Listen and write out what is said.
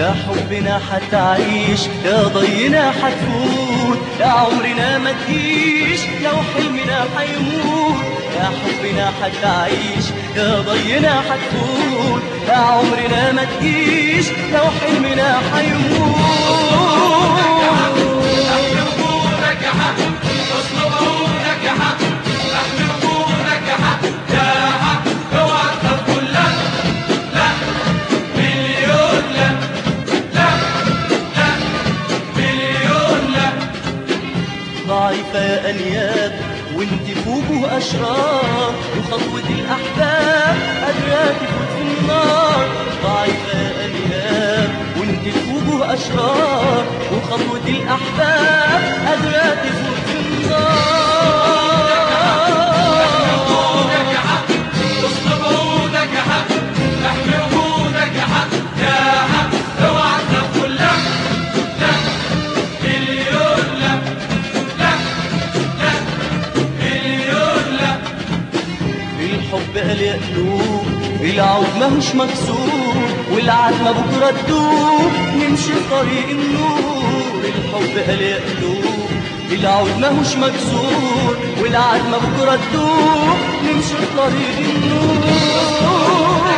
يا حبنا حتعيش يا ضينا حتفوت يا عمرنا ما تجيش لو حلمنا حيموت يا حبنا حتعيش يا ضينا حتفوت يا عمرنا ما تجيش لو حلمنا حيموت ضعيفة يا أنياب وانت فوقه أشرار وخطوة الأحباب قادرة تفوت في النار ضعيفة يا أنياب وانت فوقه أشرار وخطوة الأحباب قادرة تفوت في النار الحب قال يا قلوب العود ماهوش مكسور والعتمة بكرة تدوب نمشي في طريق النور الحب قال يا قلوب العود ماهوش مكسور والعتمة بكرة تدوب نمشي في طريق النور